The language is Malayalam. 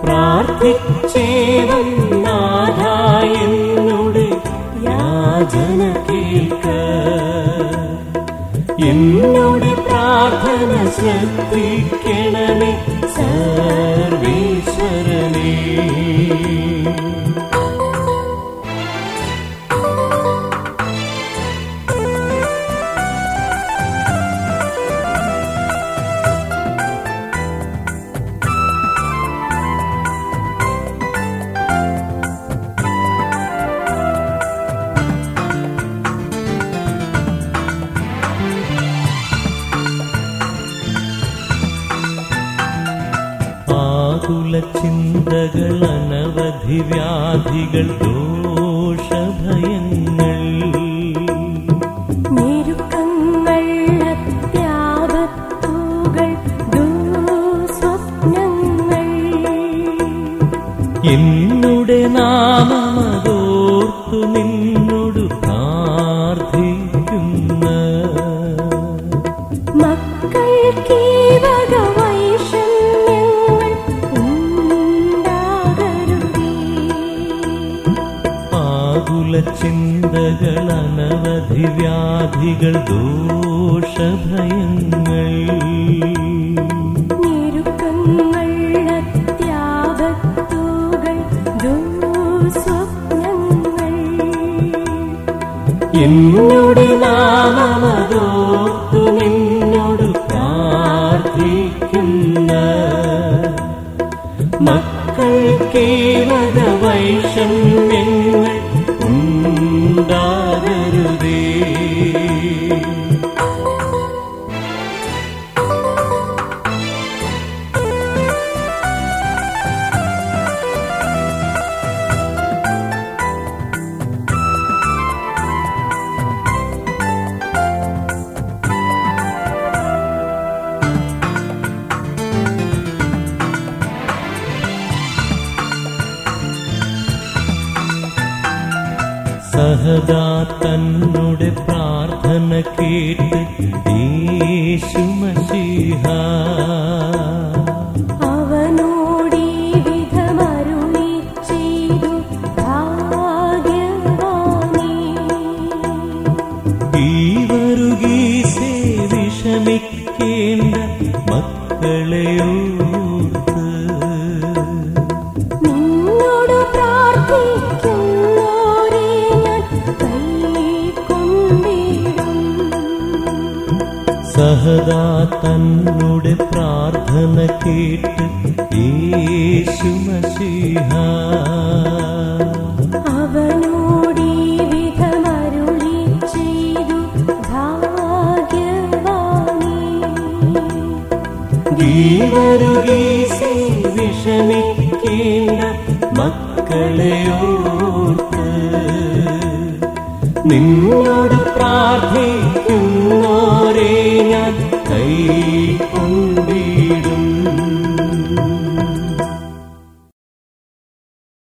പ്രാർത്ഥിച്ചേവം നാഥായെന്നോട് യാചന കേൾക്ക എന്നോട് പ്രാർത്ഥന ശ്രദ്ധിക്കണമേ സർവേശ്വരനേ ആകുല ചിന്തകൾ അനവധി വ്യാധികൾ ദോഷഭയങ്ങൾ ഞെരുക്കങ്ങൾ അത്യാപത്തുകൾ ദുസ്വപ്നങ്ങൾ എന്നുടെ നാമമതോർത്തു നിന്നോട് പ്രാർത്ഥിക്കുന്ന മക്കൾക്ക് ഈ വക വൈഷമ്യങ്ങൾ ഉണ്ടാകരുതേ ആകുല ചിന്തകൾ അനവധി വ്യാധികൾ ദോഷഭയങ്ങൾ ഞെരുക്കങ്ങൾ അത്യാപത്തുകൾ ദുസ്വപ്നങ്ങൾ എന്നോട് നാമമതോർത്തു നിന്നോട് പ്രാർത്ഥിക്കുന്ന മക്കൾക്കേവക വൈഷമ്യങ്ങൾ ഉണ്ടാകരുതേ സഹദാ തന്നുടെ പ്രാർത്ഥന കേട്ട് യേശുമശിഹ അവനോടീ വിധമരുളി ചെയ്തു ഭാഗ്യവാനേ ഈ വരുകീസേ വിഷമിക്കേണ്ട മക്കളെയോർത്ത് നിന്നോട് പ്രാർത്ഥിക്കുന്നോരേ ഞാൻ കൈക്കൊണ്ടിടും സഹദാ തന്നുടെ പ്രാർത്ഥന കേട്ട് യേശുമശിഹ അവനോടീ വിധമരുളി ചെയ്തു ഭാഗ്യവാനേ ജീവരുകീസേ വിഷമിക്കേണ്ട മക്കളെയോർത്ത് നിന്നോട് പ്രാർത്ഥിക്കുന്നോരേ ഞാൻ കൈ